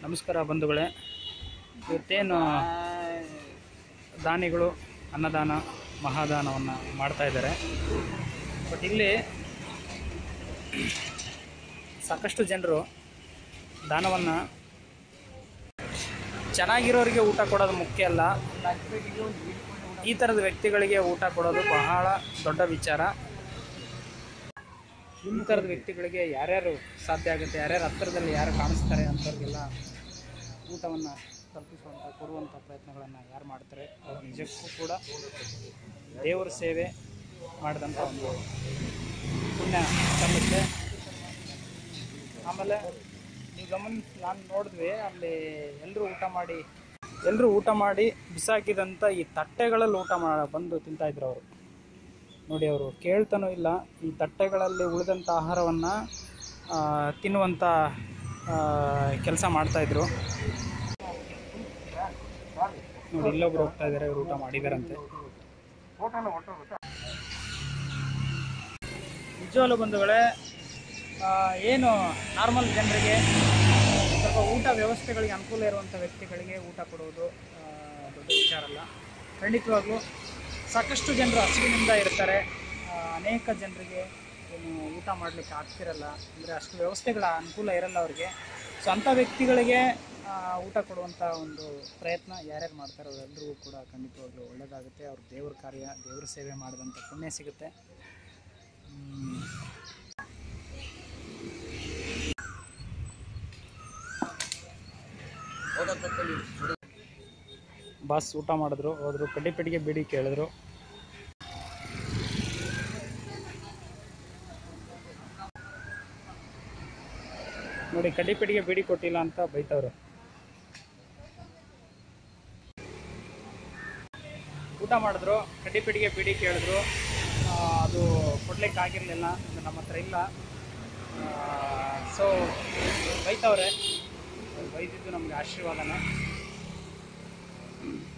ನಮಸ್ಕಾರ ಬಂಧುಗಳೇ ಇವತ್ತೇನು ದಾನಿಗಳು ಅನ್ನದಾನ ಮಹಾದಾನವನ್ನು ಮಾಡ್ತಾ ಇದ್ದಾರೆ ಬಟ್ ಇಲ್ಲಿ ಸಾಕಷ್ಟು ಜನರು ದಾನವನ್ನು ಚೆನ್ನಾಗಿರೋರಿಗೆ ಊಟ ಕೊಡೋದು ಮುಖ್ಯ ಅಲ್ಲ ಈ ಥರದ ವ್ಯಕ್ತಿಗಳಿಗೆ ಊಟ ಕೊಡೋದು ಬಹಳ ದೊಡ್ಡ ವಿಚಾರ ಈ ಥರದ ವ್ಯಕ್ತಿಗಳಿಗೆ ಯಾರ್ಯಾರು ಸಾಧ್ಯ ಆಗುತ್ತೆ ಯಾರ್ಯಾರು ಹತ್ತಿರದಲ್ಲಿ ಯಾರು ಕಾಣಿಸ್ತಾರೆ ಅಂಥವ್ರಿಗೆಲ್ಲ ಊಟವನ್ನು ತಲುಪಿಸುವಂಥ ಕೊಡುವಂಥ ಪ್ರಯತ್ನಗಳನ್ನು ಯಾರು ಮಾಡ್ತಾರೆ ಅವ್ರು ನಿಜಕ್ಕೂ ಕೂಡ ದೇವರ ಸೇವೆ ಮಾಡಿದಂಥ ಒಂದು ಪುಣ್ಯ ಸಲ್ಲುತ್ತೆ ಆಮೇಲೆ ನೀವು ಗಮನ ನಾನು ನೋಡಿದ್ವಿ ಅಲ್ಲಿ ಎಲ್ಲರೂ ಊಟ ಮಾಡಿ ಎಲ್ಲರೂ ಊಟ ಮಾಡಿ ಬಿಸಾಕಿದಂಥ ಈ ತಟ್ಟೆಗಳಲ್ಲಿ ಊಟ ಮಾ ಬಂದು ತಿಂತಾಯಿದ್ರು ಅವರು ನೋಡಿ ಅವರು ಕೇಳ್ತಾನೂ ಇಲ್ಲ ಈ ತಟ್ಟೆಗಳಲ್ಲಿ ಉಳಿದಂಥ ಆಹಾರವನ್ನು ತಿನ್ನುವಂಥ ಕೆಲಸ ಮಾಡ್ತಾಯಿದ್ರು ನೋಡಿ ಇಲ್ಲೊಬ್ರು ಹೋಗ್ತಾ ಇದ್ದಾರೆ ಇವ್ರು ಊಟ ಮಾಡಿದಾರಂತೆ ನಿಜವಾಗ್ಲೂ ಬಂಧುಗಳೇ ಆ, ಏನು ನಾರ್ಮಲ್ ಜನರಿಗೆ ಸ್ವಲ್ಪ ಊಟ ವ್ಯವಸ್ಥೆಗಳಿಗೆ ಅನುಕೂಲ ಇರುವಂಥ ವ್ಯಕ್ತಿಗಳಿಗೆ ಊಟ ಕೊಡುವುದು ಆ, ದೊಡ್ಡ ವಿಚಾರ ಅಲ್ಲ ಖಂಡಿತವಾಗ್ಲೂ ಸಾಕಷ್ಟು ಜನರು ಹಸಿವಿನಿಂದ ಇರ್ತಾರೆ ಆ, ಅನೇಕ ಜನರಿಗೆ ಏನು ಊಟ ಮಾಡಲಿಕ್ಕೆ ಆಗ್ತಿರಲ್ಲ ಅಂದರೆ ಅಷ್ಟು ವ್ಯವಸ್ಥೆಗಳ ಅನುಕೂಲ ಇರಲ್ಲ ಅವ್ರಿಗೆ ಸೊ ಅಂಥ ವ್ಯಕ್ತಿಗಳಿಗೆ ಆ, ಊಟ ಕೊಡುವಂಥ ಒಂದು ಪ್ರಯತ್ನ ಯಾರ್ಯಾರು ಮಾಡ್ತಾರೋ ಅವರೆಲ್ಲರಿಗೂ ಕೂಡ ಖಂಡಿತವಾಗ್ಲೂ ಒಳ್ಳೆಯದಾಗುತ್ತೆ ಅವ್ರ ದೇವ್ರ ಕಾರ್ಯ ದೇವ್ರ ಸೇವೆ ಮಾಡಿದಂಥ ಪುಣ್ಯ ಸಿಗುತ್ತೆ ಹ್ಮ್. ಬಾಸ್ ಊಟ ಮಾಡಿದ್ರು ಹೋದ್ರು ಕಡ್ಡಿ ಪೆಟ್ಟಿಗೆ ಬಿಡಿ ಕೇಳಿದ್ರು ನೋಡಿ ಕಡ್ಡಿ ಪೆಟ್ಟಿಗೆ ಬಿಡಿ ಕೊಟ್ಟಿಲ್ಲ ಅಂತ ಬೈತವ್ರು ಊಟ ಮಾಡಿದ್ರು ಕಡ್ಡಿ ಪೆಟ್ಟಿಗೆ ಬಿಡಿ ಕೇಳಿದ್ರು ಆ, ಅದು ಕೊಡ್ಲಿಕ್ಕೆ ಆಗಿರಲಿಲ್ಲ ನಮ್ಮ ಹತ್ರ ಇಲ್ಲ ಸೊ ಬೈತವ್ರೆ ಬೈದಿದ್ದು ನಮ್ಗೆ ಆಶೀರ್ವಾದನ